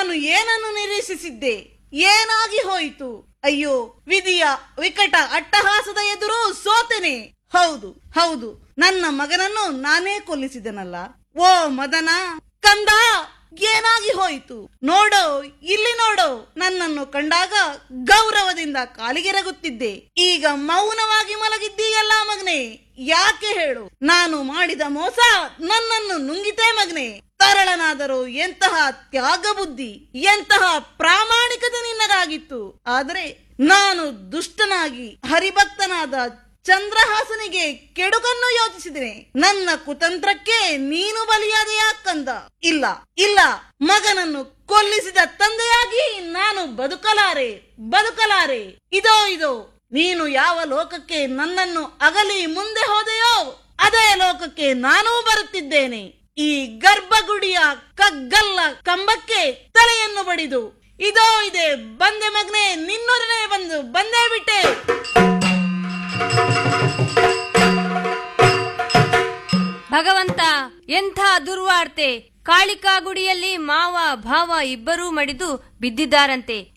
ನಾನು ಏನನ್ನು ನಿರೀಕ್ಷಿಸಿದ್ದೆ ಏನಾಗಿ ಹೋಯಿತು ಅಯ್ಯೋ ವಿಧಿಯ ವಿಕಟ ಅಟ್ಟಹಾಸದ ಎದುರು ಸೋತೆನೆ ಹೌದು ಹೌದು ನನ್ನ ಮಗನನ್ನು ನಾನೇ ಕೊಲ್ಲಿಸಿದನಲ್ಲ ಓ ಮದನ ಕಂದ ಏನಾಗಿ ಹೋಯಿತು ನೋಡೋ ಇಲ್ಲಿ ನೋಡೋ ನನ್ನನ್ನು ಕಂಡಾಗ ಗೌರವದಿಂದ ಕಾಲಿಗೆರಗುತ್ತಿದ್ದೆ ಈಗ ಮೌನವಾಗಿ ಮಲಗಿದ್ದೀಯಲ್ಲ ಮಗನೆ ಯಾಕೆ ಹೇಳು ನಾನು ಮಾಡಿದ ಮೋಸ ನನ್ನನ್ನು ನುಂಗಿತೇ ಮಗನೆ ತರಳನಾದರೂ ಎಂತಹ ತ್ಯಾಗ ಬುದ್ಧಿ ಎಂತಹ ಪ್ರಾಮಾಣಿಕತೆ ನಿನ್ನದಾಗಿತ್ತು ಆದರೆ ನಾನು ದುಷ್ಟನಾಗಿ ಹರಿಭಕ್ತನಾದ ಚಂದ್ರಹಾಸನಿಗೆ ಕೆಡುಕನ್ನು ಯೋಚಿಸಿದೆ ನನ್ನ ಕುತಂತ್ರಕ್ಕೆ ನೀನು ಬಲಿಯಾದೆಯಾ ಕಂದ ಇಲ್ಲ ಇಲ್ಲ ಮಗನನ್ನು ಕೊಲ್ಲಿಸಿದ ತಂದೆಯಾಗಿ ನಾನು ಬದುಕಲಾರೆ ಬದುಕಲಾರೆ ಇದೋ ಇದೋ ನೀನು ಯಾವ ಲೋಕಕ್ಕೆ ನನ್ನನ್ನು ಅಗಲಿ ಮುಂದೆ ಹೋದೆಯೋ ಅದೇ ಲೋಕಕ್ಕೆ ನಾನೂ ಬರುತ್ತಿದ್ದೇನೆ ಈ ಗರ್ಭಗುಡಿಯ ಕಗ್ಗಲ್ಲ ಕಂಬಕ್ಕೆ ತಲೆಯನ್ನು ಬಡಿದು ಇದೋ ಇದೆ ಬಂದೆ ಮಗನೆ ನಿನ್ನೊಡನೆ ಬಂದು ಬಂದೇ ಬಿಟ್ಟೆ ಭಗವಂತ ಎಂಥ ದುರ್ವಾರ್ತೆ ಕಾಳಿಕಾ ಗುಡಿಯಲ್ಲಿ ಮಾವ ಭಾವ ಇಬ್ಬರೂ ಮಡಿದು ಬಿದ್ದಿದ್ದಾರಂತೆ